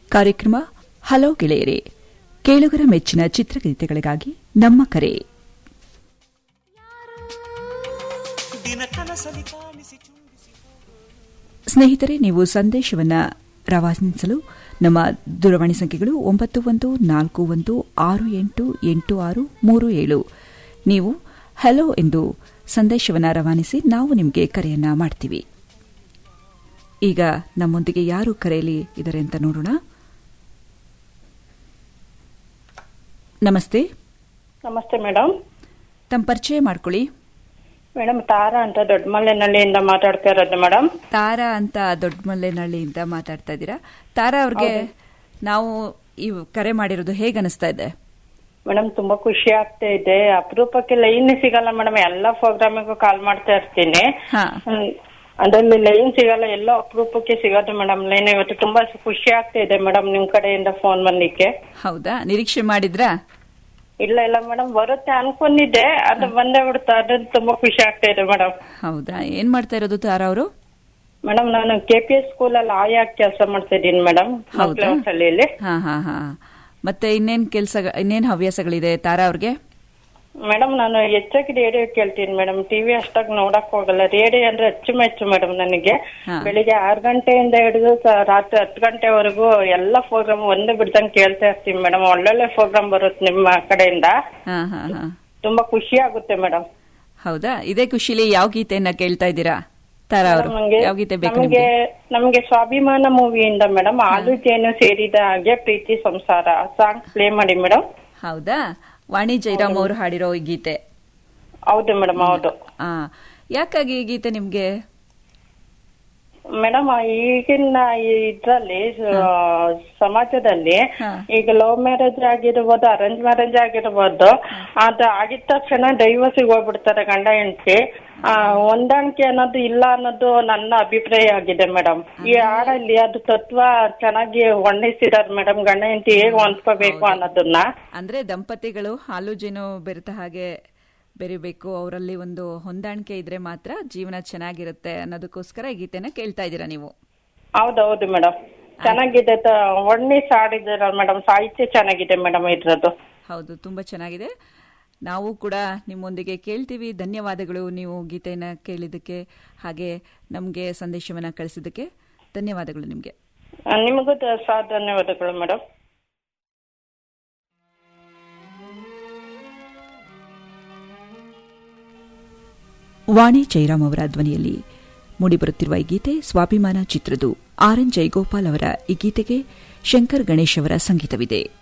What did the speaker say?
ಕಾರ್ಯಕ್ರಮ ಹಲೋ ಗೆಳೆಯರೆ ಕೇಳುಗರ ಮೆಚ್ಚಿನ ಚಿತ್ರಗೀತೆಗಳಿಗಾಗಿ ನಮ್ಮ ಕರೆ ಸ್ನೇಹಿತರೆ ನೀವು ಸಂದೇಶವನ್ನ ರವಾನಿಸಲು ನಮ್ಮ ದೂರವಾಣಿ ಸಂಖ್ಯೆಗಳು ಒಂಬತ್ತು ಒಂದು ನಾಲ್ಕು ಒಂದು ಆರು ಎಂಟು ಎಂಟು ಆರು ಮೂರು ಏಳು ನೀವು ಹಲೋ ಎಂದು ಸಂದೇಶವನ್ನು ರವಾನಿಸಿ ನಾವು ನಿಮಗೆ ಕರೆಯನ್ನ ಮಾಡ್ತೀವಿ ಈಗ ನಮ್ಮೊಂದಿಗೆ ಯಾರು ಕರೆಯಲಿ ಇದ್ದಾರೆ ಅಂತ ನೋಡೋಣ ನಮಸ್ತೆ ನಮಸ್ತೆ ಮೇಡಮ್ ತಮ್ಮ ಪರಿಚಯ ಮಾಡ್ಕೊಳ್ಳಿ ಮೇಡಮ್ ತಾರಾ ಅಂತ ದೊಡ್ಡಮಲ್ಲೆನಹಳ್ಳಿಯಿಂದ ಮಾತಾಡ್ತಾ ಇರೋದು ಮೇಡಮ್ ತಾರಾ ಅಂತ ದೊಡ್ಡಮಲ್ಲೆನಹಳ್ಳಿಯಿಂದ ಮಾತಾಡ್ತಾ ಇದ್ದೀರಾ ತಾರಾ ಅವ್ರಿಗೆ ನಾವು ಈ ಕರೆ ಮಾಡಿರೋದು ಹೇಗೆ ಅನಿಸ್ತಾ ಇದೆ ಮೇಡಮ್ ತುಂಬಾ ಖುಷಿ ಆಗ್ತಾ ಇದೆ ಅಪರೂಪಕ್ಕೆ ಲೈನ್ ಸಿಗಲ್ಲ ಮೇಡಮ್ ಎಲ್ಲಾ ಪ್ರೋಗ್ರಾಮಿಗೂ ಕಾಲ್ ಮಾಡ್ತಾ ಇರ್ತೀನಿ ಹಾ ಹ್ಮ್. ಅದ್ರಲ್ಲಿ ಲೈನ್ ಸಿಗಲ್ಲ ಎಲ್ಲೋ ಅಪರೂಪಕ್ಕೆ ಸಿಗೋದು ಮೇಡಮ್ ಲೈನ್ ಇವತ್ತು ತುಂಬಾ ಖುಷಿ ಆಗ್ತಾ ಇದೆ ಮೇಡಮ್ ನಿಮ್ ಕಡೆಯಿಂದ ಫೋನ್ ಬರ್ಲಿಕ್ಕೆ ಹೌದಾ ನಿರೀಕ್ಷೆ ಮಾಡಿದ್ರಾ ಇಲ್ಲ ಇಲ್ಲ ಮೇಡಮ್ ಬರುತ್ತೆ ಅನ್ಕೊಂಡಿದ್ದೆ ಅದು ಬಂದೇ ಬಿಡ್ತಾ ಅದು ತುಂಬಾ ಖುಷಿ ಆಗ್ತಾ ಇದೆ ಮೇಡಮ್ ಹೌದಾ ಏನ್ ಮಾಡ್ತಾ ಇರೋದು ತಾರಾ ಅವರು ಮೇಡಮ್ ನಾನು ಕೆ ಪಿ ಎಸ್ ಸ್ಕೂಲ್ ಅಲ್ಲಿ ಆಯಾಗಿ ಕೆಲಸ ಮಾಡ್ತಾ ಇದ್ದೀನಿ ಮೇಡಮ್ ಹೌದಾ? ಹಳ್ಳಿಯಲ್ಲಿ ಹಾ ಹಾ ಹಾ ಮತ್ತೆ ಇನ್ನೇನ್ ಕೆಲಸ ಇನ್ನೇನ್ ಹವ್ಯಾಸಗಳಿದೆ ತಾರಾ ಅವ್ರಿಗೆ ಮೇಡಮ್ ನಾನು ಹೆಚ್ಚಾಗಿ ರೇಡಿಯೋ ಕೇಳ್ತೀನಿ ಮೇಡಮ್ ಟಿವಿ ಅಷ್ಟಾಗಿ ನೋಡಕ್ ಹೋಗಲ್ಲ ರೇಡಿಯೋ ಅಂದ್ರೆ ಅಚ್ಚುಮೆಚ್ಚು ಮೇಡಮ್ ನನಗೆ ಹಾ. ಬೆಳಿಗ್ಗೆ ಆರು ಗಂಟೆಯಿಂದ ಹಿಡಿದು ಸ- ರಾತ್ರಿ ಹತ್ತು ಗಂಟೆವರೆಗೂ ಎಲ್ಲ ಪ್ರೋಗ್ರಾಮ್ ಒಂದೇ ಬಿಡ್ದಂಗ್ ಕೇಳ್ತಾ ಇರ್ತೀನಿ ಮೇಡಮ್ ಒಳ್ಳೊಳ್ಳೆ ಪ್ರೋಗ್ರಾಮ್ ಬರುತ್ತೆ ನಿಮ್ಮ ಕಡೆಯಿಂದ ಹಾ ಹಾ ಹಾ ತುಂಬಾ ಖುಷಿ ಆಗುತ್ತೆ ಮೇಡಮ್ ಹೌದಾ ಇದೇ ಖುಷಿಲಿ ಯಾವ ಗೀತೆಯನ್ನ ಕೇಳ್ತಾ ಇದ್ದೀರಾ ತಾರಾ ಅವರು ನಮ್ಗೆ ಯಾವ ಗೀತೆ ಬೇಕು ನಮಗೆ ನಿಮ್ಗೆ ನಮಗೆ ಸ್ವಾಭಿಮಾನ ಮೂವಿಯಿಂದ ಮೇಡಮ್ ಆಲು ಜೇನು ಸೇರಿದ ಹಾಗೆ ಪ್ರೀತಿ ಸಂಸಾರ ಸಾಂಗ್ ಪ್ಲೇ ಮಾಡಿ ಮೇಡಮ್ ಹೌದಾ ವಾಣಿ ಜೈರಾಮ್ ಅವರು ಹಾಡಿರೋ ಈ ಗೀತೆ ಹೌದು ಮೇಡಮ್ ಹೌದು ಆ ಯಾಕಾಗಿ ಈ ಗೀತೆ ನಿಮ್ಗೆ ಮೇಡಮ್ ಈಗಿನ ಇದ್ರಲ್ಲಿ ಆ, ಸಮಾಜದಲ್ಲಿ ಹಾ. ಈಗ ಲವ್ ಮ್ಯಾರೇಜ್ ಆಗಿರ್ಬೋದು ಅರೇಂಜ್ ಮ್ಯಾರೇಜ್ ಆಗಿರ್ಬೋದು ಅದು ಆಗಿದ ತಕ್ಷಣ ಡೈವರ್ಸಿಗೆ ಹೋಗ್ಬಿಡ್ತಾರೆ ಗಂಡ ಹೆಂಡತಿ ಹೊಂದಾಣಿಕೆ ಅನ್ನೋದು ಇಲ್ಲ ಅನ್ನೋದು ನನ್ನ ಅಭಿಪ್ರಾಯ ಆಗಿದೆ ಮೇಡಮ್ ಈ ಹಾಡಲ್ಲಿ ಅದು ತತ್ವ ಚೆನ್ನಾಗಿ ವರ್ಣಿಸಿದಾರೆ ಮೇಡಮ್ ಗಂಡ ಹೆಂಡತಿ ಹೇಗೆ ಹೊಂದ್ಕೋಬೇಕು ಅನ್ನೋದನ್ನ ಅಂದ್ರೆ ದಂಪತಿಗಳು ಹಾಲು ಜೇನು ಬೆರೆತ ಹಾಗೆ ಬೆರಿಬೇಕು ಅವರಲ್ಲಿ ಒಂದು ಹೊಂದಾಣಿಕೆ ಇದ್ರೆ ಮಾತ್ರ ಜೀವನ ಚೆನ್ನಾಗಿರುತ್ತೆ ಅನ್ನೋದಕ್ಕೋಸ್ಕರ ಈ ಗೀತೆನ ಕೇಳ್ತಾ ಇದ್ದೀರಾ ನೀವು ಹೌದೌದು ಮೇಡಮ್ ಚೆನ್ನಾಗಿದೆ ತ- ವರ್ಣಿಸಿ ಹಾಡಿದಾರೆ ಮೇಡಮ್ ಸಾಹಿತ್ಯ ಚೆನ್ನಾಗಿದೆ ಮೇಡಮ್ ಇದ್ರದ್ದು ಹೌದು ತುಂಬಾ ಚೆನ್ನಾಗಿದೆ ನಾವು ಕೂಡ ನಿಮ್ಮೊಂದಿಗೆ ಕೇಳ್ತೀವಿ ಧನ್ಯವಾದಗಳು ನೀವು ಗೀತೆಯನ್ನ ಕೇಳಿದ್ದಕ್ಕೆ ಹಾಗೆ ನಮಗೆ ಸಂದೇಶವನ್ನ ಕಳಿಸಿದ್ದಕ್ಕೆ ಧನ್ಯವಾದಗಳು ನಿಮಗೆ ಆ, ನಿಮಗೂ ದ- ಸಹ ಧನ್ಯವಾದಗಳು ಮೇಡಮ್ ವಾಣಿ ಜೈರಾಮ್ ಅವರ ಧ್ವನಿಯಲ್ಲಿ ಮೂಡಿಬರುತ್ತಿರುವ ಈ ಗೀತೆ ಸ್ವಾಭಿಮಾನ ಚಿತ್ರದು ಆರ್ ಎನ್ ಜೈಗೋಪಾಲ್ ಅವರ ಈ ಗೀತೆಗೆ ಶಂಕರ್ ಗಣೇಶ್ ಅವರ ಸಂಗೀತವಿದೆ